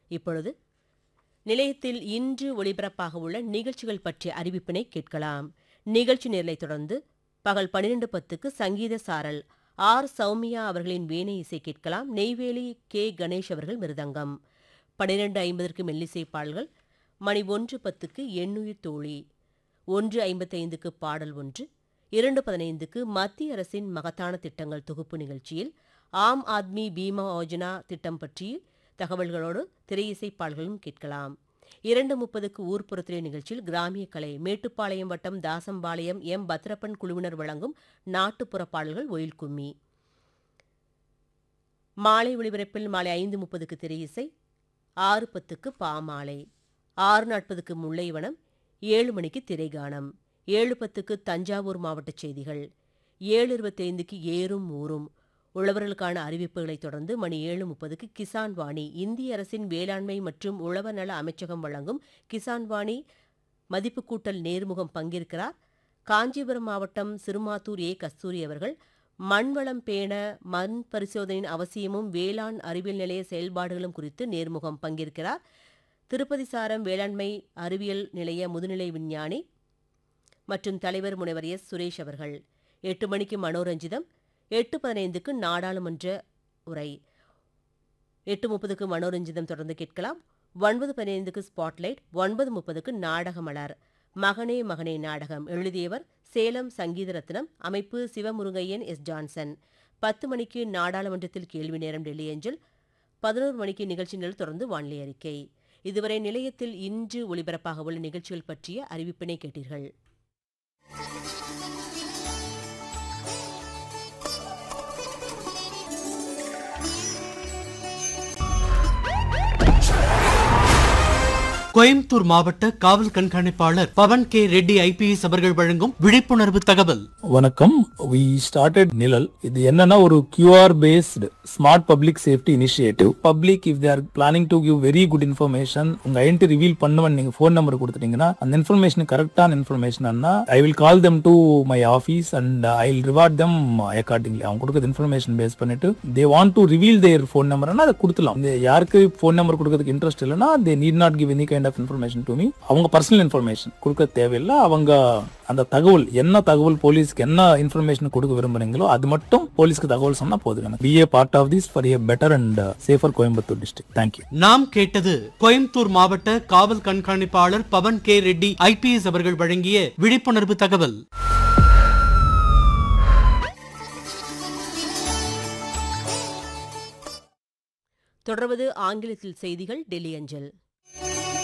இப்பொழுது நிலையத்தில் இன்று ஒளிபரப்பாக உள்ள நிகழ்ச்சிகள் பற்றிய அறிவிப்பினை கேட்கலாம் நிகழ்ச்சி நிரலை தொடர்ந்து பகல் பன்னிரண்டு பத்துக்கு சங்கீத சாரல் ஆர் சௌமியா அவர்களின் வீணை இசை கேட்கலாம் நெய்வேலி கே கணேஷ் அவர்கள் மிருதங்கம் பன்னிரண்டு ஐம்பதற்கு மெல்லிசை பாடல்கள் மணி ஒன்று பத்துக்கு எண்ணுயிர் தோழி ஒன்று ஐம்பத்தைந்துக்கு பாடல் ஒன்று இரண்டு பதினைந்துக்கு மத்திய அரசின் மகத்தான திட்டங்கள் தொகுப்பு நிகழ்ச்சியில் ஆம் ஆத்மி பீமா யோஜனா திட்டம் பற்றி தகவல்களோடு திரையிசை பாடல்களும் கேட்கலாம் இரண்டு முப்பதுக்கு ஊர்ப்புறத்திலே நிகழ்ச்சியில் கிராமிய கலை மேட்டுப்பாளையம் வட்டம் தாசம்பாளையம் எம் பத்ரப்பன் குழுவினர் வழங்கும் நாட்டுப்புற பாடல்கள் ஒயில் கும்மி மாலை ஒளிபரப்பில் மாலை ஐந்து முப்பதுக்கு திரையிசை ஆறு பத்துக்கு பாமாலை ஆறு நாற்பதுக்கு முல்லைவனம் ஏழு மணிக்கு திரைகானம் ஏழு பத்துக்கு தஞ்சாவூர் மாவட்ட செய்திகள் ஏழு இருபத்தைந்துக்கு ஏறும் ஊரும் உழவர்களுக்கான அறிவிப்புகளைத் தொடர்ந்து மணி ஏழு முப்பதுக்கு கிசான் வாணி இந்திய அரசின் வேளாண்மை மற்றும் உழவர் நல அமைச்சகம் வழங்கும் கிசான் வாணி மதிப்பு கூட்டல் நேர்முகம் பங்கேற்கிறார் காஞ்சிபுரம் மாவட்டம் சிறுமாத்தூர் ஏ கஸ்தூரி அவர்கள் மண்வளம் பேண மண் பரிசோதனையின் அவசியமும் வேளாண் அறிவியல் நிலைய செயல்பாடுகளும் குறித்து நேர்முகம் பங்கேற்கிறார் திருப்பதி சாரம் வேளாண்மை அறிவியல் நிலைய முதுநிலை விஞ்ஞானி மற்றும் தலைவர் முனைவர் எஸ் சுரேஷ் அவர்கள் எட்டு மணிக்கு மனோரஞ்சிதம் எட்டு பதினைந்துக்கு நாடாளுமன்ற உரை எட்டு முப்பதுக்கு மனோரஞ்சிதம் தொடர்ந்து கேட்கலாம் ஒன்பது பதினைந்துக்கு ஸ்பாட்லைட் ஒன்பது முப்பதுக்கு நாடக மலர் மகனே மகனே நாடகம் எழுதியவர் சேலம் சங்கீத ரத்னம் அமைப்பு சிவமுருகையன் எஸ் ஜான்சன் பத்து மணிக்கு நாடாளுமன்றத்தில் கேள்வி நேரம் டெல்லி ஏஞ்சல் பதினோரு மணிக்கு நிகழ்ச்சி நிரல் தொடர்ந்து வானிலை அறிக்கை இதுவரை நிலையத்தில் இன்று ஒளிபரப்பாக உள்ள நிகழ்ச்சிகள் பற்றிய அறிவிப்பினை கேட்டீர்கள் கோயம்புத்தூர் மாவட்ட காவல் கண்காணிப்பாளர் பவன் கே ரெட்டி ஐபிஎஸ் அவர்கள் வழங்கும் விழிப்புணர்வு தகவல் வணக்கம் வி ஸ்டார்டட் நிழல் இது என்னன்னா ஒரு QR based smart public safety initiative public if they're planning to give very good information உங்க ஐடென்டி ரிவீல் பண்ணுவன் நீங்க ஃபோன் நம்பர் கொடுத்துட்டீங்கன்னா அந்த இன்ஃபர்மேஷன் கரெக்டான information I will call them to my office and I will reward them accordingly அவங்க கொடுக்குற information base பண்ணிட்டு they want to reveal their phone நம்பர்னா அதை கொடுத்துலாம் இந்த யாருக்கு ஃபோன் நம்பர் கொடுக்கறதுக்கு இன்ட்ரெஸ்ட் இல்லைன்னா they need not give any kind of information to me அவங்க பர்சனல் இன்ஃபர்மேஷன் கொடுக்க தேவையில்லை அவங்க அந்த தகவல் என்ன தகவல் போலீஸ்க்கு என்ன இன்ஃபர்மேஷன் கொடுக்க விரும்புறீங்களோ அது மட்டும் போலீஸ்க்கு தகவல் சொன்னா போதும் எனக்கு be a part of this for a better and safer Coimbatore district thank you நாம் கேட்டது கோயம்புத்தூர் மாவட்ட காவல் கண்காணிப்பாளர் பவன் கே ரெட்டி ஐபிஎஸ் அவர்கள் வழங்கிய விழிப்புணர்வு தகவல் தொடர்வது ஆங்கிலத்தில் செய்திகள் டெல்லி அஞ்சல்